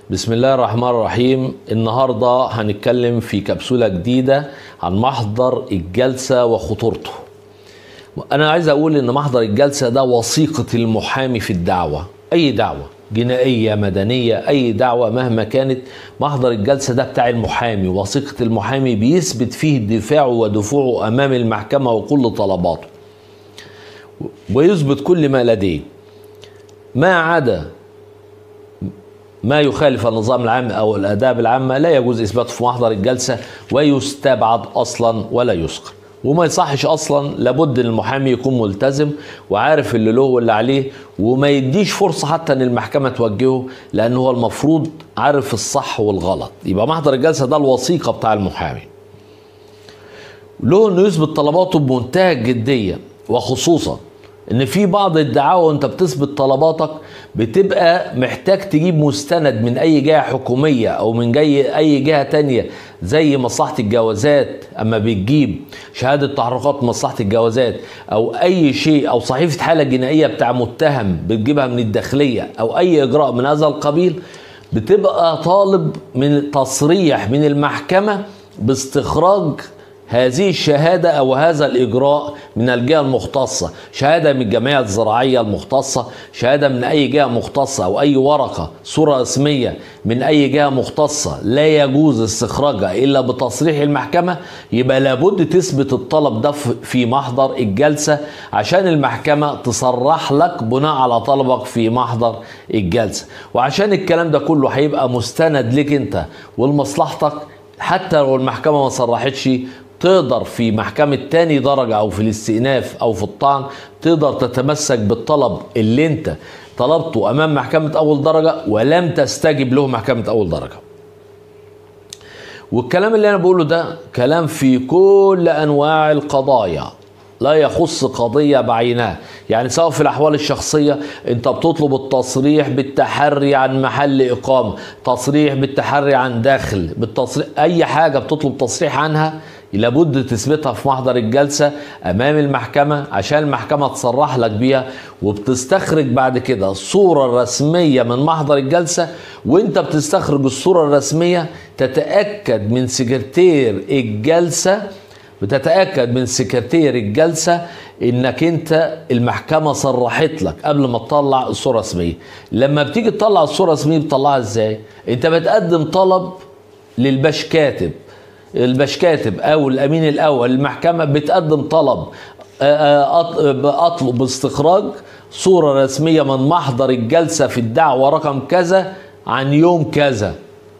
بسم الله الرحمن الرحيم النهاردة هنتكلم في كبسولة جديدة عن محضر الجلسة وخطورته أنا عايز أقول إن محضر الجلسة ده وثيقة المحامي في الدعوة أي دعوة جنائية مدنية أي دعوة مهما كانت محضر الجلسة ده بتاع المحامي وثيقة المحامي بيثبت فيه دفاعه ودفوعه أمام المحكمة وكل طلباته ويثبت كل ما لديه ما عدا ما يخالف النظام العام او الاداب العامه لا يجوز اثباته في محضر الجلسه ويستبعد اصلا ولا يذكر وما يصحش اصلا لابد ان المحامي يكون ملتزم وعارف اللي له واللي عليه وما يديش فرصه حتى ان المحكمه توجهه لان هو المفروض عارف الصح والغلط يبقى محضر الجلسه ده الوثيقه بتاع المحامي له انه يثبت طلباته بمنتهى الجديه وخصوصا ان في بعض الدعاوى وانت بتثبت طلباتك بتبقى محتاج تجيب مستند من اي جهه حكوميه او من جاي اي جهه تانية زي مصلحه الجوازات اما بتجيب شهاده تحركات مصلحه الجوازات او اي شيء او صحيفه حاله جنائيه بتاع متهم بتجيبها من الداخليه او اي اجراء من هذا القبيل بتبقى طالب من تصريح من المحكمه باستخراج هذه الشهادة أو هذا الإجراء من الجهة المختصة شهادة من الجمعية الزراعية المختصة شهادة من أي جهة مختصة أو أي ورقة صورة رسمية من أي جهة مختصة لا يجوز استخراجها إلا بتصريح المحكمة يبقى لابد تثبت الطلب ده في محضر الجلسة عشان المحكمة تصرح لك بناء على طلبك في محضر الجلسة وعشان الكلام ده كله هيبقى مستند لك أنت ولمصلحتك حتى لو المحكمة ما صرحتش تقدر في محكمة تاني درجة أو في الاستئناف أو في الطعن تقدر تتمسك بالطلب اللي أنت طلبته أمام محكمة أول درجة ولم تستجب له محكمة أول درجة والكلام اللي أنا بقوله ده كلام في كل أنواع القضايا لا يخص قضية بعينها يعني سواء في الأحوال الشخصية أنت بتطلب التصريح بالتحري عن محل إقامة تصريح بالتحري عن دخل بالتصريح أي حاجة بتطلب تصريح عنها لابد تثبتها في محضر الجلسة أمام المحكمة عشان المحكمة تصرح لك بيها وبتستخرج بعد كده الصورة الرسمية من محضر الجلسة وانت بتستخرج الصورة الرسمية تتأكد من سكرتير الجلسة بتتاكد من سكرتير الجلسه انك انت المحكمه صرحت لك قبل ما تطلع الصوره الرسميه لما بتيجي تطلع الصوره الرسميه بتطلعها ازاي انت بتقدم طلب للباش كاتب الباش كاتب او الامين الاول المحكمه بتقدم طلب اطلب استخراج صوره رسميه من محضر الجلسه في الدعوه رقم كذا عن يوم كذا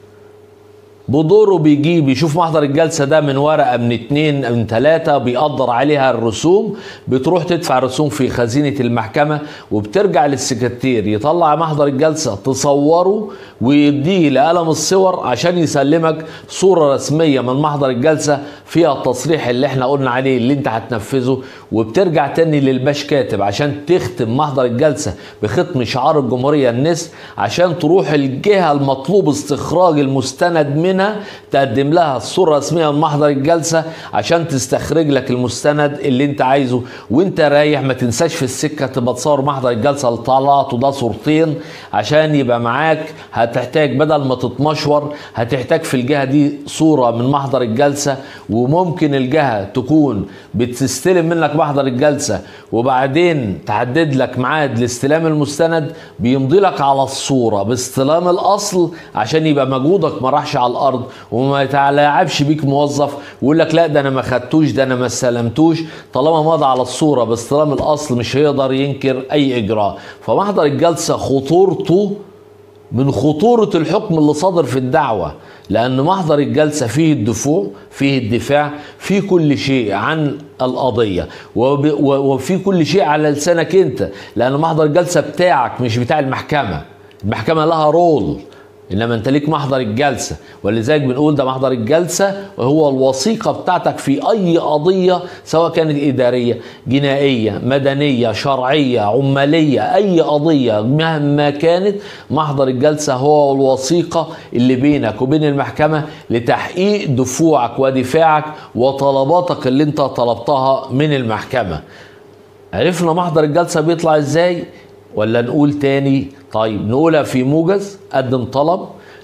بدوره بيجيب يشوف محضر الجلسه ده من ورقه من اتنين من تلاته بيقدر عليها الرسوم بتروح تدفع رسوم في خزينه المحكمه وبترجع للسكرتير يطلع محضر الجلسه تصوره ويديه لقلم الصور عشان يسلمك صوره رسميه من محضر الجلسه فيها التصريح اللي احنا قلنا عليه اللي انت هتنفذه وبترجع تاني للباش كاتب عشان تختم محضر الجلسه بختم شعار الجمهوريه النسر عشان تروح الجهه المطلوب استخراج المستند منها منها تقدم لها الصوره الرسميه من محضر الجلسه عشان تستخرج لك المستند اللي انت عايزه وانت رايح ما تنساش في السكه تبقى تصور محضر الجلسه اللي طلعته ده صورتين عشان يبقى معاك هتحتاج بدل ما تتمشور هتحتاج في الجهه دي صوره من محضر الجلسه وممكن الجهه تكون بتستلم منك محضر الجلسه وبعدين تحدد لك ميعاد لاستلام المستند بيمضي لك على الصوره باستلام الاصل عشان يبقى مجهودك ما راحش على الارض وما يتلاعبش بيك موظف ويقول لك لا ده انا ما خدتوش ده انا ما استلمتوش طالما مضى على الصوره باستلام الاصل مش هيقدر ينكر اي اجراء فمحضر الجلسه خطورته من خطورة الحكم اللي صادر في الدعوة لأن محضر الجلسة فيه الدفوع فيه الدفاع فيه كل شيء عن القضية وفي كل شيء على لسانك أنت لأن محضر الجلسة بتاعك مش بتاع المحكمة المحكمة لها رول انما انت ليك محضر الجلسه ولذلك بنقول ده محضر الجلسه وهو الوثيقه بتاعتك في اي قضيه سواء كانت اداريه جنائيه مدنيه شرعيه عماليه اي قضيه مهما كانت محضر الجلسه هو الوثيقه اللي بينك وبين المحكمه لتحقيق دفوعك ودفاعك وطلباتك اللي انت طلبتها من المحكمه عرفنا محضر الجلسه بيطلع ازاي ولا نقول تاني طيب نقولها في موجز قدم طلب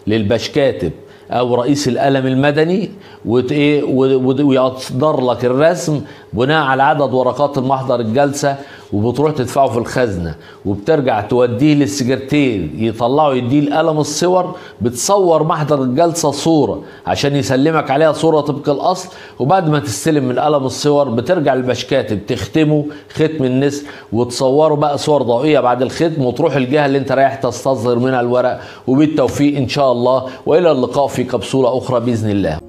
للبشكاتب او رئيس القلم المدني وت- إيه، و- و- ويصدر لك الرسم بناء على عدد ورقات المحضر الجلسه وبتروح تدفعه في الخزنه وبترجع توديه للسكرتير يطلعوا يديه القلم الصور بتصور محضر الجلسه صوره عشان يسلمك عليها صوره طبق الاصل وبعد ما تستلم من قلم الصور بترجع للبشكاتب تختمه ختم النسر وتصوره بقى صور ضوئيه بعد الختم وتروح الجهه اللي انت رايح تستصدر منها الورق وبالتوفيق ان شاء الله والى اللقاء في كبسوله اخرى باذن الله